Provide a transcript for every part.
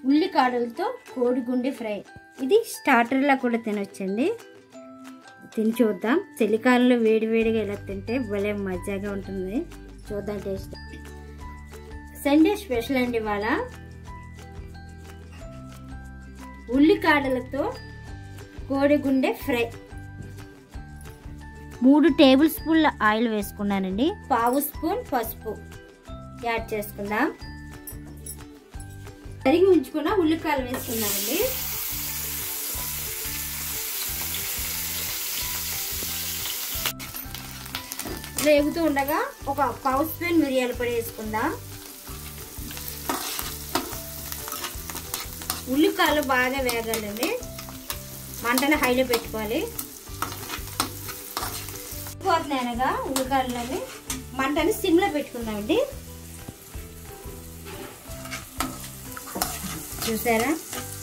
ఉల్లికాడలతో కోడిగుండె ఫ్రై ఇది స్టార్టర్లా కూడా తినొచ్చండి తిని చూద్దాం చలికాలంలో వేడివేడిగా ఇలా తింటే భలే మజాగా ఉంటుంది చూద్దాం టేస్ట్ సండే స్పెషల్ అండి ఇవాళ ఉల్లికాడలతో కోడిగుండె ఫ్రై మూడు టేబుల్ స్పూన్ల ఆయిల్ వేసుకున్నానండి పావు స్పూన్ పసుపు యాడ్ చేసుకుందాం తరిగి ఉంచుకున్న ఉల్లికాయలు వేసుకున్నానండి వేగుతూ ఉండగా ఒక పావు స్పూన్ మిరియాల పొడి వేసుకుందాం ఉల్లికాయలు బాగా వేగాలండి మంటను హైలో పెట్టుకోవాలి పోతున్నాయనగా ఉల్లికాయలని మంటని సిమ్లో పెట్టుకుందామండి చూసారా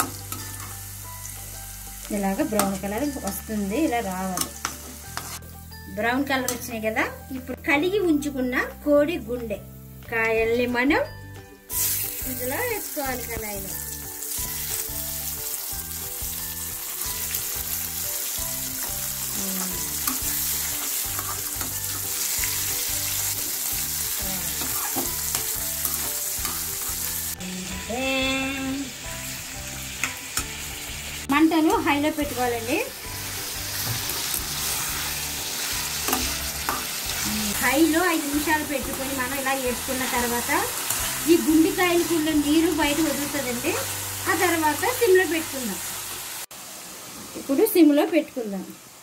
ఇలాగ బ్రౌన్ కలర్ వస్తుంది ఇలా రావాలి బ్రౌన్ కలర్ వచ్చినాయి కదా ఇప్పుడు కడిగి ఉంచుకున్న కోడి గుండె కాయల్ని మనం ఇందులో వేసుకోవాలి కళాయిలో మంటను హైలో పెట్టుకోవాలండి హైలో ఐదు నిమిషాలు పెట్టుకొని మనం ఇలా వేసుకున్న తర్వాత ఈ గుండికాయలకున్న నీరు బయట వదులుతుందండి ఆ తర్వాత సిమ్లో పెట్టుకుందాం ఇప్పుడు సిమ్లో పెట్టుకుందాం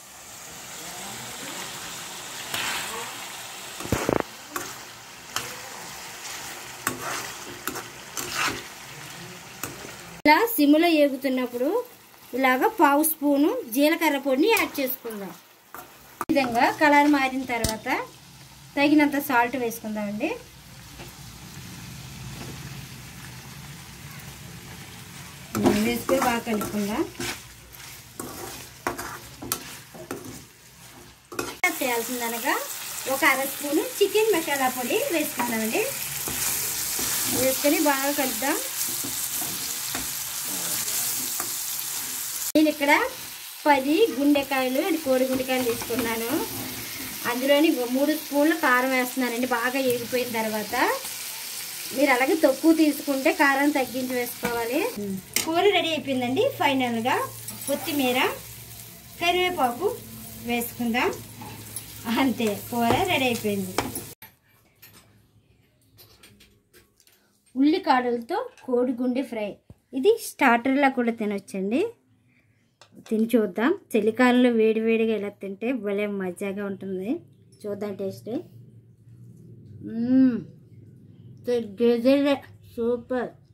ఇలా సిమ్లో ఏగుతున్నప్పుడు ఇలాగ పావు స్పూను జీలకర్ర పొడిని యాడ్ చేసుకుందాం ఈ విధంగా కలర్ మారిన తర్వాత తగినంత సాల్ట్ వేసుకుందామండి వేసుకొని బాగా కలుపుకుందాం చేయాల్సిందనగా ఒక అర స్పూను చికెన్ మసాలా పొడి వేసుకుందామండి వేసుకొని బాగా కలుపుదాం నేను ఇక్కడ పది గుండెకాయలు అండ్ కోడి గుండెకాయలు తీసుకున్నాను అందులోని మూడు స్పూన్లు కారం వేస్తున్నానండి బాగా ఏగిపోయిన తర్వాత మీరు అలాగే తక్కువ తీసుకుంటే కారం తగ్గించి వేసుకోవాలి కూర రెడీ అయిపోయిందండి ఫైనల్గా కొత్తిమీర కరివేపాకు వేసుకుందాం అంతే కూర రెడీ అయిపోయింది ఉల్లికాడలతో కోడిగుండె ఫ్రై ఇది స్టార్టర్లా కూడా తినొచ్చండి తిని చూద్దాం చలికాలంలో వేడివేడిగా ఇలా తింటే భలే మజాగా ఉంటుంది చూద్దాం టేస్ట్ గెజెల్ సూపర్